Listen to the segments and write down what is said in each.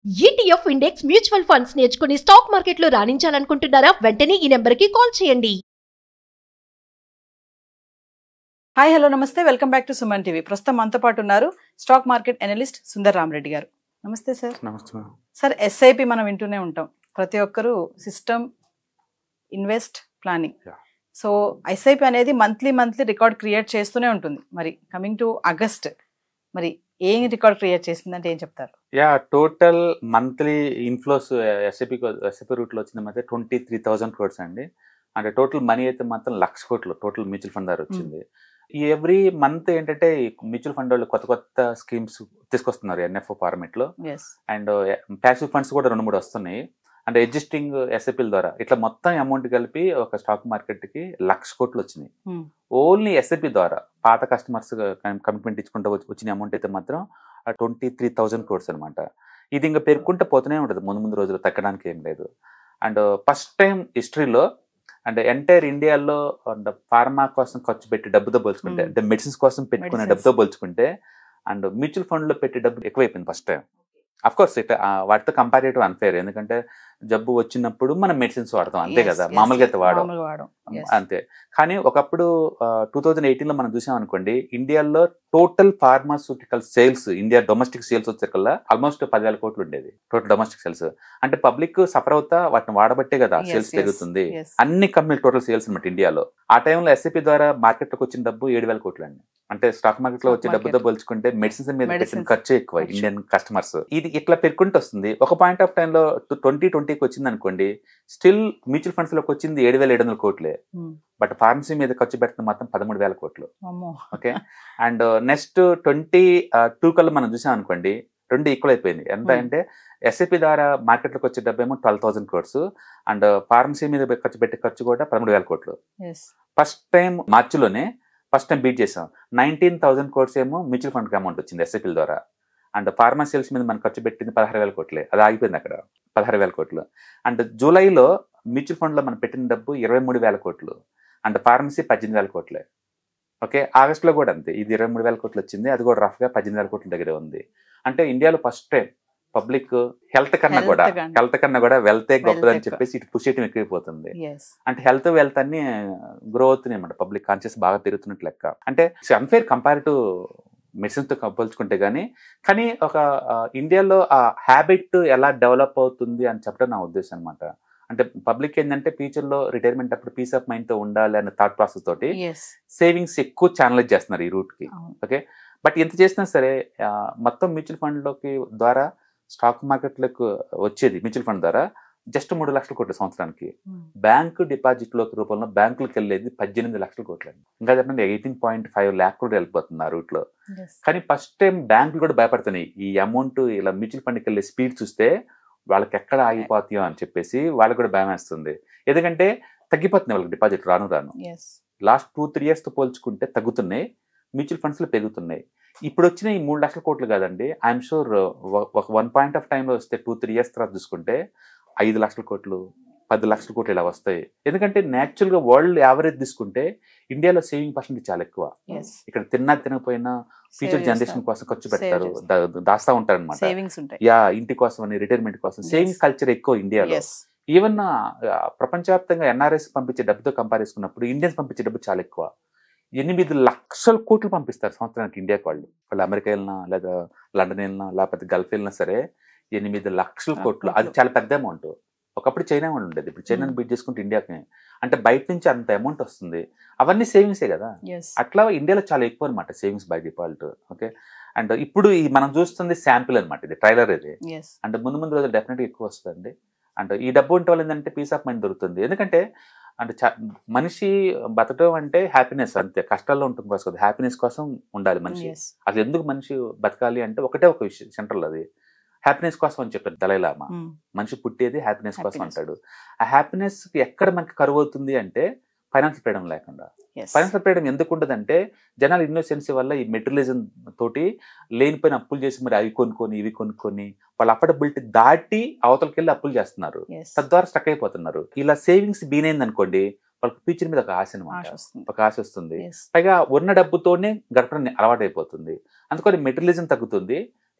ETF index mutual funds నేర్చుకుని stock మార్కెట్లో రాణించాలనుకుంటున్నారా వెంటనే ఈ నెంబర్కి కాల్ చేయండి హాయ్ హలో నమస్తే welcome back to Suman TV ప్రస్తుతం మనతో పాటు ఉన్నారు stock market analyst Sundar Rama Reddy గారు నమస్తే సార్ నమస్తే మేడం. సార్ ఎస్ఐపి మనం వింటూనే ఉంటాం ప్రతి ఒక్కరూ system invest planning Yeah. So SIP అనేది మంత్లీ మంత్లీ రికార్డ్ క్రియేట్ చేస్తూనే ఉంటుంది మరి కమింగ్ టు ఆగస్ట్ మరి ఏం రికార్డ్ క్రియేట్ చేసిందంటే ఏం చెప్తారు yeah total monthly inflows SIP SIP రూట్లో వచ్చింది అయితే ట్వంటీ త్రీ థౌసండ్ క్రోడ్స్ అండి అంటే టోటల్ మనీ అయితే మాత్రం లక్ష కోట్లు టోటల్ మ్యూచువల్ ఫండ్ ద్వారా వచ్చింది ఈ ఎవ్రీ మంత్ ఏంటంటే మ్యూచువల్ ఫండ్ వాళ్ళు కొత్త కొత్త స్కీమ్స్ తీసుకొస్తున్నారు ఎన్ఎఫ్ఓ ఫార్మేట్ లో ఎస్ అండ్ ప్యాసివ్ ఫండ్స్ కూడా రెండు మూడు వస్తున్నాయి అండ్ ఎగ్జిస్టింగ్ ఎస్ఐపిల ద్వారా ఇట్లా మొత్తం అమౌంట్ కలిపి ఒక స్టాక్ మార్కెట్ కి లక్ష కోట్లు వచ్చినాయి ఓన్లీ ఎస్ఐపి ద్వారా పాత కస్టమర్స్ కమిట్మెంట్ ఇచ్చుకుంటూ వచ్చి- వచ్చిన అమౌంట్ అయితే మాత్రం ట్వంటీ త్రీ థౌజండ్ క్రోడ్స్ అనమాట ఇది ఇంకా పెరుగుకుంటే పోతూనే ఉంటుంది ముందు ముందు రోజులు తగ్గడానికి ఏం లేదు అండ్ ఫస్ట్ టైం హిస్టరీలో అండ్ ఎంటైర్ ఇండియాలో అండ్ ఫార్మా కోసం ఖర్చు పెట్టి డబ్బుతో పోల్చుకుంటే Hmm. అంటే మెడిసిన్స్ కోసం పెట్టుకునే Medicines. డబ్బుతో పోల్చుకుంటే అండ్ మ్యూచువల్ ఫండ్ లో పెట్టే డబ్బు ఎక్కువైపోయింది ఫస్ట్ టైం అఫ్ కోర్స్ ఇట్లా ఆ, వాటితో కంపారేటివ్ అన్ఫేర్ ఎందుకంటే జబ్బు వచ్చినప్పుడు మనం మెడిసిన్స్ వాడతాం అంతే Yes, కదా yes. మామూలుగా అయితే వాడం మామూలుగా వాడం Yes. అంతే కానీ ఒకప్పుడు టూ థౌజండ్ ఎయిటీన్ లో మనం చూసాం అనుకోండి ఇండియాలో total pharmaceutical sales India domestic sales వచ్చేకల్లా ఆల్మోస్ట్ పదివేల కోట్లు ఉండేది టోటల్ డొమెస్టిక్ సేల్స్ అంటే పబ్లిక్ సఫర్ అవుతా వాటిని వాడబట్టే కదా Yes, సేల్స్ yes, పెరుగుతుంది yes. అన్ని కంపెనీలు టోటల్ సేల్స్ అనమాట ఇండియాలో ఆ టైంలో ఎస్ఐపి ద్వారా మార్కెట్ లోకి వచ్చిన డబ్బు ఏడు వేల కోట్లు అండి అంటే స్టాక్ మార్కెట్ లో Stock వచ్చే market. డబ్బుతో పోల్చుకుంటే మెడిసిన్స్ మీద పెట్టిన Medicines. ఖర్చు ఎక్కువ ఖర్చు. ఇండియన్ కస్టమర్స్ ఇది ఇట్లా పెరుగుకుంటూ వస్తుంది ఒక పాయింట్ ఆఫ్ టైంలో ట్వంటీ ట్వంటీకి వచ్చింది అనుకోండి స్టిల్ మ్యూచువల్ ఫండ్స్ లోకి వచ్చింది ఏడు వేల ఏడు వందల కోట్లే Hmm. బట్ ఫార్మసీ మీద ఖర్చు పెట్టిన మాత్రం పదమూడు వేల కోట్లు అమ్మో okay and next twenty two కల్లా మనం చూసాం అనుకోండి రెండు ఈక్వల్ అయిపోయింది ఎంత Hmm. అంటే ఎస్ఐపి ద్వారా మార్కెట్లోకి వచ్చే డబ్బు ఏమో twelve thousand crores and pharmacy మీద ఖర్చు పెట్టే ఖర్చు కూడా పదమూడు వేల కోట్లు ఎస్ ఫస్ట్ టైం మార్చిలోనే ఫస్ట్ టైం బీట్ చేసాం నైన్టీన్ థౌసండ్ కోర్స్ ఏమో మ్యూచువల్ ఫండ్ అమౌంట్ వచ్చింది ఎస్ఐపిల ద్వారా అండ్ ఫార్మా సేల్స్ మీద మనం ఖర్చు పెట్టింది పదహారు వేల కోట్లే అది ఆగిపోయింది అక్కడ పదహారు వేల కోట్లు అండ్ జూలైలో మ్యూచువల్ ఫండ్ లో మనం పెట్టిన డబ్బు ఇరవై మూడు వేల కోట్లు అండ్ ఫార్మసీ పద్దెనిమిది వేల కోట్లే ఓకే ఆగస్టులో కూడా అంతే ఇది ఇరవై మూడు వేల కోట్లు వచ్చింది అది కూడా రఫ్ గా పద్దెనిమిది వేల కోట్ల దగ్గర ఉంది అంటే ఇండియాలో ఫస్ట్ టైం పబ్లిక్ హెల్త్ కన్నా Health కూడా కన్నా. హెల్త్ కన్నా కూడా వెల్తే గొప్పదని ఎక్కువ. చెప్పేసి ఇటు పుష్ చేయడం ఎక్కువైపోతుంది ఎస్ అంటే హెల్త్ వెల్త్ అన్ని గ్రో అవుతున్నాయి అన్నమాట పబ్లిక్ కాన్షియస్ బాగా పెరుగుతున్నట్లు లెక్క అంటే అన్ఫేర్ కంపారిటివ్ మెడిసిన్స్ తో పోల్చుకుంటే గానీ కానీ ఒక ఆ, ఇండియాలో ఆ హ్యాబిట్ ఎలా డెవలప్ అవుతుంది అని చెప్పడం నా ఉద్దేశం అనమాట అంటే పబ్లిక్ ఏంటంటే ఫ్యూచర్ లో రిటైర్మెంట్ అప్పుడు పీస్ ఆఫ్ మైండ్ తో ఉండాలి అనే థాట్ ప్రాసెస్ తోటి ఎస్ సేవింగ్స్ ఎక్కువ ఛానలైజ్ చేస్తున్నారు ఈ రూట్ కి అవును బట్ ఎంత చేసినా సరే ఆ, మొత్తం మ్యూచువల్ ఫండ్ లోకి ద్వారా స్టాక్ మార్కెట్ లోకి వచ్చేది మ్యూచువల్ ఫండ్ ద్వారా జస్ట్ మూడు లక్షల కోట్ల సంవత్సరానికి బ్యాంకు డిపాజిట్ లో రూపంలో బ్యాంకులకు వెళ్ళేది పద్దెనిమిది లక్షల కోట్లు అండి ఇంకా చెప్పండి ఎయిటీన్ పాయింట్ ఫైవ్ ల్యాక్ కూడా వెళ్ళిపోతుంది ఆ రూట్ లో ఎస్ కానీ ఫస్ట్ టైం బ్యాంకులు కూడా భయపడుతున్నాయి ఈ అమౌంట్ ఇలా మ్యూచువల్ ఫండ్కి వెళ్ళే స్పీడ్ చూస్తే వాళ్ళకి ఎక్కడ ఆగిపోతాయో అని చెప్పేసి వాళ్ళకి కూడా భయం వేస్తుంది ఎందుకంటే తగ్గిపోతున్నాయి వాళ్ళకి డిపాజిట్ రాను రాను yes last two three years తో పోల్చుకుంటే తగ్గుతున్నాయి మ్యూచువల్ ఫండ్స్ లో పెరుగుతున్నాయి ఇప్పుడు వచ్చిన ఈ మూడు లక్షల కోట్లు కాదండి ఐఎమ్ షూర్ ఒక వన్ పాయింట్ ఆఫ్ టైంలో వస్తే టూ త్రీ ఇయర్స్ తర్వాత చూసుకుంటే ఐదు లక్షల కోట్లు పది లక్షల కోట్లు ఇలా వస్తాయి ఎందుకంటే natural గా వరల్డ్ యావరేజ్ తీసుకుంటే ఇండియాలో సేవింగ్ పర్సెంటేజ్ చాలా ఎక్కువ ఎస్ ఇక్కడ తిన్నా తినకపోయినా ఫ్యూచర్ జనరేషన్ కోసం ఖర్చు పెడతారు చేస్తారు. దా- దాస్తా ఉంటారు అనమాట సేవింగ్స్ ఉంటాయి యా ఇంటి కోసం అని రిటైర్మెంట్ కోసం Yes. సేవింగ్ కల్చర్ ఎక్కువ ఇండియాలో ఎస్ ఈవెన్ ప్రపంచవ్యాప్తంగా ఎన్ఆర్ఎస్ పంపించే డబ్బుతో కంపేర్ చేసుకున్నప్పుడు ఇండియన్స్ పంపించే డబ్బు చాలా ఎక్కువ ఎనిమిది లక్షల కోట్లు పంపిస్తారు సంవత్సరానికి ఇండియాకి వాళ్ళు వాళ్ళు అమెరికా వెళ్ళినా లేదా లండన్ వెళ్ళినా లేకపోతే గల్ఫ్ వెళ్ళినా సరే ఎనిమిది లక్షల కోట్లు అది చాలా పెద్ద అమౌంట్ ఒకప్పుడు చైనా వాళ్ళు ఉండేది ఇప్పుడు చైనాని Hmm. బీట్ చేసుకుంటే ఇండియాకి అంటే బయట నుంచి అంత అమౌంట్ వస్తుంది అవన్నీ సేవింగ్సే కదా ఎస్ అట్లా ఇండియాలో చాలా ఎక్కువ అనమాట savings by default okay and ఇప్పుడు ఈ మనం చూస్తుంది శాంపిల్ అనమాట ఇది ట్రైలర్ ఇది ఎస్ అంటే ముందు ముందు రోజులు డెఫినెట్గా ఎక్కువ వస్తుంది అంటే ఈ డబ్బు ఉంటే వాళ్ళు ఏంటంటే పీస్ ఆఫ్ మైండ్ దొరుకుతుంది ఎందుకంటే అంటే చా- మనిషి బతకడం అంటే హ్యాపీనెస్ అంతే కష్టాల్లో ఉంటుంది కోసం హ్యాపీనెస్ కోసం ఉండాలి మనిషి ఎస్ అసలు ఎందుకు మనిషి బతకాలి అంటే ఒకటే ఒక విషయం సెంట్రల్ అది హ్యాపీనెస్ కోసం అని చెప్పారు దళైలామా మనిషి పుట్టేది హ్యాపీనెస్ కోసం Happiness. అంటాడు ఆ హ్యాపీనెస్ ఎక్కడ మనకి కరువు అవుతుంది అంటే ఫైనాన్షియల్ ఫ్రీడమ్ లేకుండా ఎస్ ఫైనాన్షియల్ ఫ్రీడమ్ ఎందుకు ఉండదంటే జనాలు ఇన్నోసెన్సీ వల్ల ఈ మెటీరియలిజం తోటి లేనిపోయిన అప్పులు చేసి మరి అవి కొనుక్కొని ఇవి కొనుక్కొని వాళ్ళ అఫోర్డబిలిటీ దాటి అవతలకి వెళ్ళి అప్పులు చేస్తున్నారు ఎస్ తద్వారా స్టక్ అయిపోతున్నారు ఇలా సేవింగ్స్ బీనైంది అనుకోండి వాళ్ళకి ఫ్యూచర్ మీద ఒక ఆశ ఆశ అనమాట వస్తుంది ఒక ఆశ వస్తుంది ఎస్ పైగా ఉన్న డబ్బుతోనే గడపడం అలవాటు అయిపోతుంది అందుకని మెటీరియలిజం తగ్గుతుంది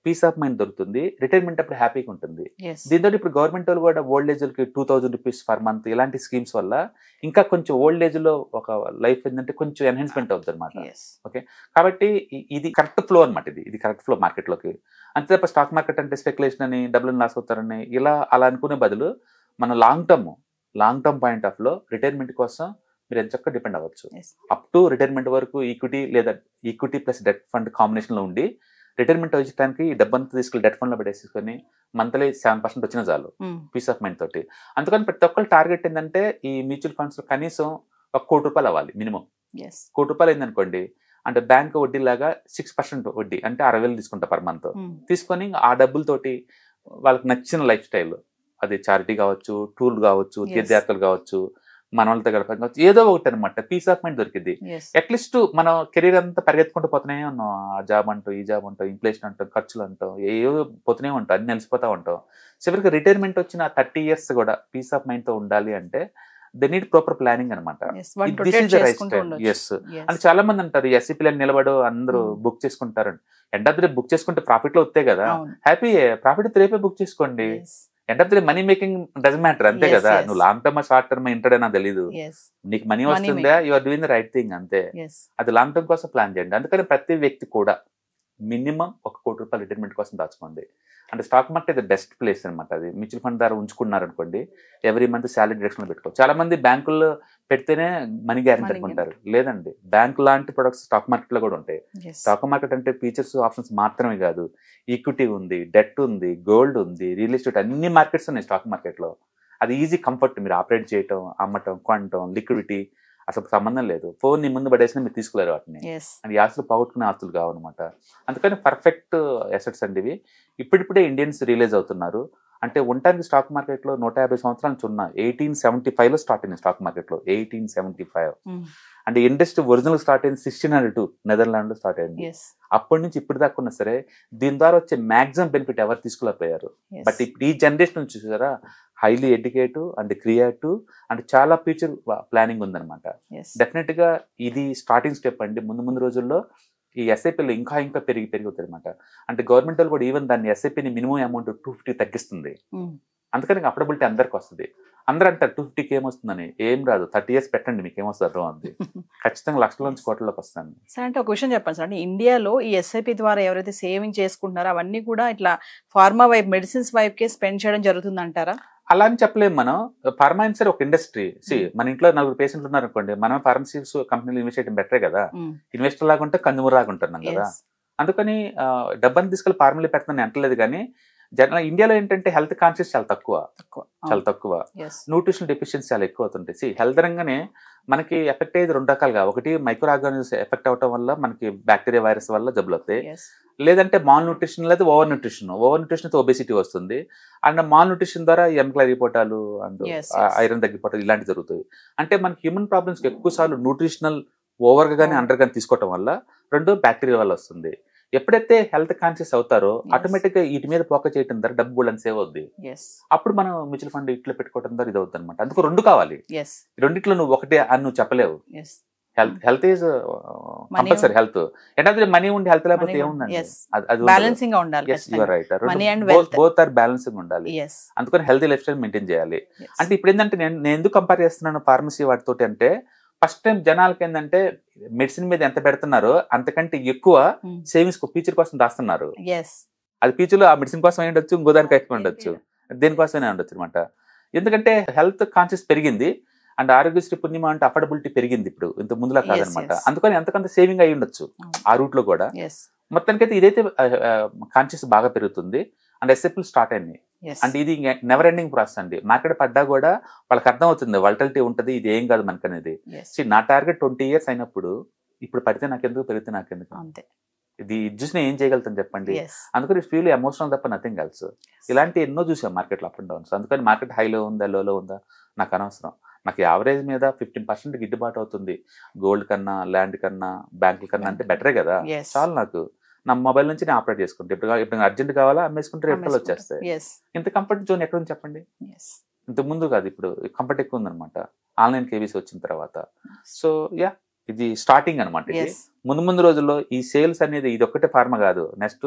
పీస్ ఆఫ్ మైండ్ దొరుకుతుంది రిటైర్మెంట్ అప్పుడు హ్యాపీగా ఉంటుంది ఎస్ దీంతో ఇప్పుడు గవర్నమెంట్ వాళ్ళు కూడా ఓల్డ్ ఏజ్ కి two thousand rupees per month ఇలాంటి స్కీమ్స్ వల్ల ఇంకా కొంచెం ఓల్డ్ ఏజ్ లో ఒక లైఫ్ ఏంటంటే కొంచెం ఎన్హాన్స్మెంట్ అవుతుంది అనమాట ఎస్ కాబట్టి ఇ- ఇది కరెక్ట్ ఫ్లో అనమాట ఇది ఇది కరెక్ట్ ఫ్లో మార్కెట్లోకి అంతే తప్ప స్టాక్ మార్కెట్ అంటే స్పెక్యులేషన్ అని డబ్బులు లాస్ అవుతారని ఇలా అలా అనుకునే బదులు మన long term long term point of లో రిటైర్మెంట్ కోసం మీరు ఎంచక్క డిపెండ్ అవ్వచ్చు Yes. అప్ టు రిటైర్మెంట్ వరకు ఈక్విటీ లేదా equity plus debt fund combination లో ఉండి రిటైర్మెంట్ వచ్చేటానికి ఈ డబ్బంతా తీసుకెళ్ళి డెట్ ఫండ్ లో పెట్టేసుకొని మంత్లీ సెవెన్ పర్సెంట్ వచ్చిన చాలు పీస్ ఆఫ్ మైండ్ తోటి అందుకని ప్రతి ఒక్కరు టార్గెట్ ఏంటంటే ఈ మ్యూచువల్ ఫండ్స్ లో కనీసం ఒక కోటి రూపాయలు అవ్వాలి మినిమం ఎస్ కోటి రూపాయలు అయిందనుకోండి అంటే బ్యాంక్ వడ్డీ లాగా సిక్స్ పర్సెంట్ వడ్డీ అంటే అరవై వేలు తీసుకుంటా పర్ మంత్ తీసుకొని ఆ డబ్బులతోటి వాళ్ళకి నచ్చిన లైఫ్ స్టైల్ అది చారిటీ కావచ్చు టూర్ కావచ్చు Yes. తీర్థయాత్రలు కావచ్చు మన వాళ్ళతో గడపడం కావచ్చు ఏదో ఒకటి అనమాట పీస్ ఆఫ్ మైండ్ దొరికింది ఎస్ అట్లీస్ట్ మనం కెరీర్ అంతా పరిగెత్తుకుంటూ పోతూనే ఉన్నాం ఆ జాబ్ అంటూ ఈ జాబ్ అంటాం ఇన్ఫ్లేషన్ అంటాం ఖర్చులు అంటాం ఏవో పోతూనే ఉంటాం అన్ని నెలిసిపోతా ఉంటాం చివరికి రిటైర్మెంట్ వచ్చిన థర్టీ ఇయర్స్ కూడా పీస్ ఆఫ్ మైండ్ తో ఉండాలి అంటే దే నీడ్ ప్రాపర్ ప్లానింగ్ అనమాట yes one This rotate is the right చేసుకుంటూ style. ఉండొచ్చు Yes. అంటే చాలా మంది అంటారు ఎస్సీపీ అని నిలబడు అందరూ Hmm. బుక్ చేసుకుంటారు end of the day book చేసుకుంటే ప్రాఫిట్ లో వస్తాయి కదా అవును హ్యాపీ ప్రాఫిట్ రేపే బుక్ చేసుకోండి yes end of the day money making doesn't matter అంతే Yes, కదా yes. నువ్వు long term short term intraday నాకు తెలియదు ఎస్ నీకు మనీ Money వస్తుందా you are doing the right thing అంతే ఎస్ అది లాంగ్ టర్మ్ కోసం ప్లాన్ చేయండి అందుకని ప్రతి వ్యక్తి కూడా మినిమం ఒక కోటి రూపాయలు రిటైర్మెంట్ కోసం దాచుకోండి అంటే స్టాక్ మార్కెట్ ఇది బెస్ట్ ప్లేస్ అనమాట అది మ్యూచువల్ ఫండ్ ద్వారా ఉంచుకున్నారు అనుకోండి ఎవ్రీ మంత్ శాలరీ డిడక్షన్ పెట్టుకోవచ్చు చాలా మంది బ్యాంకుల్లో పెడితేనే మనీ గ్యారెంటీ Money అనుకుంటారు లేదండి బ్యాంక్ లాంటి ప్రొడక్ట్స్ స్టాక్ మార్కెట్ లో కూడా ఉంటాయి ఎస్ స్టాక్ మార్కెట్ అంటే ఫీచర్స్ ఆప్షన్స్ మాత్రమే కాదు ఈక్విటీ ఉంది డెట్ ఉంది గోల్డ్ ఉంది రియల్ ఎస్టేట్ అన్ని మార్కెట్స్ ఉన్నాయి స్టాక్ మార్కెట్ లో అది ఈజీ కంఫర్ట్ మీరు ఆపరేట్ చేయటం అమ్మటం కొనటం లిక్విడిటీ అసలు సంబంధం లేదు ఫోన్ ని ముందు పడేసినా మీరు తీసుకోలేరు వాటిని ఎస్ అండ్ ఈ ఆస్తులు పోగొట్టుకునే ఆస్తులు కావన్నమాట అందుకని పర్ఫెక్ట్ అసెట్స్ అండి ఇవి ఇప్పుడిప్పుడే ఇండియన్స్ రియలైజ్ అవుతున్నారు అంటే ఉండటానికి స్టాక్ మార్కెట్ లో నూట యాభై సంవత్సరాల నుంచి ఉన్న ఎయిటీన్ సెవెంటీ ఫైవ్ లో స్టార్ట్ అయింది స్టాక్ మార్కెట్ లో ఎయిటీన్ సెవెంటీ ఫైవ్ అంటే ఇండస్ట్రీ ఒరిజినల్ స్టార్ట్ అయింది సిక్స్టీన్ హండ్రెడ్ టూ నెదర్లాండ్ లో స్టార్ట్ అయింది ఎస్ అప్పటి నుంచి ఇప్పుడు దాకా ఉన్నా సరే దీని ద్వారా వచ్చే మాక్సిమం బెనిఫిట్ ఎవరు తీసుకోలేకపోయారు బట్ ఇప్పుడు ఈ జనరేషన్ నుంచి చూసారా highly educative and creative and చాలా ఫ్యూచర్ ప్లానింగ్ ఉందన్నమాట ఎస్ డెఫినెట్ గా ఇది స్టార్టింగ్ స్టెప్ అండి ముందు ముందు రోజుల్లో ఈ ఎస్ఐపీలు ఇంకా ఇంకా పెరిగి పెరుగుతాయి అనమాట అంటే గవర్నమెంట్ వాళ్ళు కూడా ఈవెన్ దాన్ని ఎస్ఐపిని మినిమం అమౌంట్ టూ ఫిఫ్టీ తగ్గిస్తుంది అందుకని అఫోర్డబిలిటీ అందరికి వస్తుంది అందరూ అంటారు టూ ఫిఫ్టీకి ఏమొస్తుందని ఏం రాదు థర్టీ ఇయర్స్ పెట్టండి మీకు ఏమొస్తుంది అర్థం ఉంది ఖచ్చితంగా లక్షల నుంచి కోట్లలోకి వస్తాను సార్ అంటే ఒక క్వశ్చన్ చెప్పండి సార్ అంటే ఇండియాలో ఈ ఎస్ఐపి ద్వారా ఎవరైతే సేవింగ్ చేసుకుంటున్నారో అవన్నీ కూడా ఇట్లా ఫార్మా వైపు మెడిసిన్స్ వైపుకే స్పెండ్ చేయడం జరుగుతుంది అంటారా అలా అని చెప్పలేము మనం ఫార్మాన్సర్ ఒక ఇండస్ట్రీ సి మన ఇంట్లో నలుగురు పేషెంట్లు ఉన్నారు అనుకోండి మనం ఫార్మసీస్ కంపెనీలు ఇన్వెస్ట్ చేయడం బెటరే కదా ఇన్వెస్టర్ లాగా ఉంటే కన్జ్యూమర్ లాగా ఉంటున్నాం కదా అందుకని ఆ, డబ్బుని తీసుకెళ్లి ఫార్మలీ పెడతాను అంటలేదు కానీ జనరల్ ఇండియాలో ఏంటంటే హెల్త్ కాన్షియస్ చాలా తక్కువ తక్కువ చాలా తక్కువ ఎస్ న్యూట్రిషన్ డెఫిషియన్సీ చాలా ఎక్కువ అవుతుంటాయి సి హెల్త్ రంగానే మనకి ఎఫెక్ట్ అయ్యేది రెండు రకాలుగా ఒకటి మైక్రో ఆర్గానిజమ్స్ ఎఫెక్ట్ అవటం వల్ల మనకి బ్యాక్టీరియా వైరస్ వల్ల జబ్బులు వస్తాయి ఎస్ లేదంటే మాల్ న్యూట్రిషన్ లేదా ఓవర్ న్యూట్రిషన్ ఓవర్ న్యూట్రిషన్ తో ఒబేసిటీ వస్తుంది అండ్ మాల్ న్యూట్రిషన్ ద్వారా ఎముకలు అరిగిపోవటాలు అండ్ Yes, yes. ఐరన్ తగ్గిపోవటాలు ఇలాంటివి జరుగుతాయి అంటే మనకి హ్యూమన్ ప్రాబ్లమ్స్ ఎక్కువ సార్లు న్యూట్రిషనల్ ఓవర్ గా కానీ Oh. అండర్ కానీ తీసుకోవటం వల్ల రెండు బ్యాక్టీరియా వల్ల వస్తుంది ఎప్పుడైతే హెల్త్ కాన్షియస్ అవుతారో Yes. ఆటోమేటిక్ గా వీటి మీద ఫోకస్ చేయడం ద్వారా డబ్బు బుల్లని సేవ్ అవుద్ది ఎస్ అప్పుడు మనం మ్యూచువల్ ఫండ్ ఇట్లా పెట్టుకోవడం ద్వారా ఇది అవుతుంది అనమాట అందుకు రెండు కావాలి ఎస్ రెండిట్లో నువ్వు ఒకటే అని నువ్వు చెప్పలేవు yes health health is Money compulsory health అంటే మనీ ఉండి హెల్త్ లేకపోతే Money ఏముందండి yes. అది- అది బ్యాలెన్సింగ్ గా ఉండాలి right Money and wealth. Both are balancing ఉండాలి ఎస్ అందుకని హెల్తీ లైఫ్ స్టైల్ మెయింటైన్ చేయాలి అంటే ఇప్పుడు ఏంటంటే నేను నేను ఎందుకు కంపేర్ చేస్తున్నాను ఫార్మసీ వాటితోటి అంటే ఫస్ట్ టైం జనాలకి ఏంటంటే మెడిసిన్ మీద ఎంత పెడుతున్నారో అంతకంటే ఎక్కువ సేవింగ్స్ ఫ్యూచర్ కోసం దాస్తున్నారు ఎస్ అది ఫ్యూచర్ లో ఆ మెడిసిన్ కోసం అయి ఉండొచ్చు ఇంకో దానికి అయిపోయి ఉండొచ్చు దేనికోసమే ఉండొచ్చు అనమాట ఎందుకంటే హెల్త్ కాన్షియస్ పెరిగింది అండ్ ఆరోగ్యశ్రీ పుణ్యమ అంటే అఫోర్డబిలిటీ పెరిగింది ఇప్పుడు ఇంత ముందులా Yes, కాదనమాట yes. అందుకని ఎంతకంత సేవింగ్ అయి ఉండొచ్చు ఆ రూట్ లో కూడా ఎస్ మొత్తానికైతే ఇదైతే కాన్షియస్ బాగా పెరుగుతుంది అండ్ ఎస్ఎఫ్లు స్టార్ట్ అయినాయి ఎస్ అంటే ఇది నెవర్ ఎండింగ్ ప్రాసెస్ అండి మార్కెట్ పడ్డా కూడా వాళ్ళకి అర్థం అవుతుంది వల్టలిటీ ఉంటుంది ఇది ఏం కాదు మనకి అనేది ఎస్ See, నా టార్గెట్ ట్వంటీ ఇయర్స్ అయినప్పుడు ఇప్పుడు పడితే నాకెందుకు పెరిగితే నాకెందుకు అంతే ఇది ఇది చూసి నేను ఏం చేయగలుగుతాను చెప్పండి ఎస్ అందుకని ఫీల్ ఎమోషనల్ తప్ప నథింగ్ ఎల్స్ ఇలాంటి ఎన్నో చూసాం మార్కెట్లో అప్ అండ్ డౌన్స్ అందుకని మార్కెట్ హైలో ఉందా లోలో ఉందా నాకు అనవసరం నాకు యావరేజ్ మీద ఫిఫ్టీన్ పర్సెంట్ గిట్టుబాటు అవుతుంది గోల్డ్ కన్నా ల్యాండ్ కన్నా బ్యాంకుల కన్నా అంటే బెటరే కదా ఎస్ చాలు నాకు నా మొబైల్ నుంచి నేను ఆపరేట్ చేసుకుంటే ఇప్పుడు ఇప్పుడు అర్జెంట్ కావాలా అమ్మేసుకుంటే రేపు వచ్చేస్తాయి ఎస్ ఇంత కంఫర్ట్ జోన్ ఎక్కడ ఉంది చెప్పండి ఎస్ ఇంత ముందు కాదు ఇప్పుడు కంఫర్ట్ ఎక్కువ ఉందన్నమాట ఆన్లైన్ కేవీసీ వచ్చిన తర్వాత సో యా ఇది స్టార్టింగ్ అనమాట ఇది ఎస్ ముందు ముందు రోజుల్లో ఈ సేల్స్ అనేది ఇది ఒక్కటే ఫార్మా కాదు నెక్స్ట్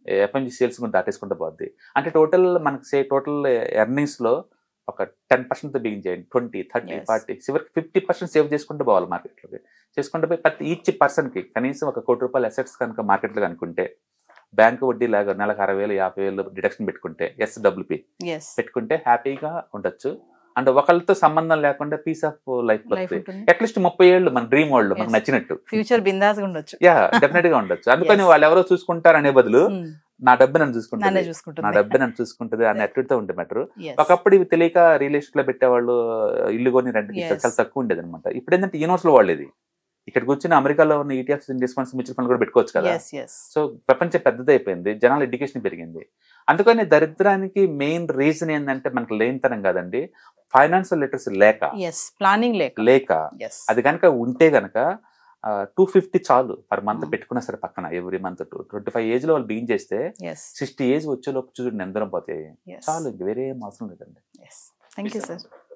ఎఫ్ఎంజీ సేల్స్ కూడా దాటేసుకుంటే పోద్ది అంటే టోటల్ మనకి సే టోటల్ ఎర్నింగ్స్ లో ఒక టెన్ పర్సెంట్ బిగిన్ చేయండి ట్వంటీ థర్టీ Yes. ఫార్టీ చివరికి ఫిఫ్టీ పర్సెంట్ సేవ్ చేసుకుంటే పోవాలి మార్కెట్లోకి చేసుకుంటే పోయి ప్రతి ఈచ్ పర్సన్ కి కనీసం ఒక కోటి రూపాయల అసెట్స్ కనుక మార్కెట్లో కనుకుంటే బ్యాంకు వడ్డీ లాగా నెలకు అరవై వేలు యాభై వేలు డిడక్షన్ పెట్టుకుంటే ఎస్డబ్ల్యూపీ ఎస్ పెట్టుకుంటే హ్యాపీగా ఉండొచ్చు అండ్ ఒకళ్ళతో సంబంధం లేకుండా పీస్ ఆఫ్ లైఫ్ లైఫ్ వస్తుంది ఉంటుంది అట్లీస్ట్ ముప్పై ఏళ్ళు మన డ్రీమ్ వరల్డ్ మనకు Yes. నచ్చినట్టు ఫ్యూచర్ బిందాస్ గా ఉండొచ్చు యా డెఫినెట్ గా ఉండొచ్చు అందుకని Yes. వాళ్ళు ఎవరో చూసుకుంటారు అనే బదులు ఉమ్, నా డబ్బు నన్ను నన్నే చూసుకుంటుంది నా చూసుకుంటుంది డబ్బు నన్ను చూసుకుంటుంది అనే అట్టితో ఉంటే బెటర్ Yes. ఒకప్పుడు ఇవి తెలియక రియల్ ఎస్టేట్ లో పెట్టేవాళ్ళు ఇల్లు కొని రెంట్ Yes. చాలా తక్కువ ఉండేది అనమాట ఇప్పుడు ఏంటంటే యూనివర్సల్ వాళ్ళు ఇది ఇక్కడ కూర్చొని అమెరికాలో ఉన్న ETFs index funds mutual fund కూడా పెట్టుకోవచ్చు కదా ఎస్ ఎస్ సో ప్రపంచం పెద్దదైపోయింది జనాల ఎడ్యుకేషన్ పెరిగింది అందుకని దరిద్రానికి మెయిన్ రీజన్ ఏంటంటే మనకు లేనితనం కాదండి ఫైనాన్షియల్ లిటరసీ లేక ఎస్ ప్లానింగ్ లేక లేక ఎస్ అది కనుక ఉంటే గనక టూ ఫిఫ్టీ చాలు పర్ మంత్ Mm. పెట్టుకున్నా సరే పక్కన every month twenty five age లో వాళ్ళు బిగిన్ చేస్తే ఎస్ సిక్స్టీ ఏజ్ వచ్చే లోపు చూడండి ఎంత దూరం పోతాయి ఎస్ చాలు ఇంక వేరే ఏం అవసరం లేదండి ఎస్ థ్యాంక్ యూ సార్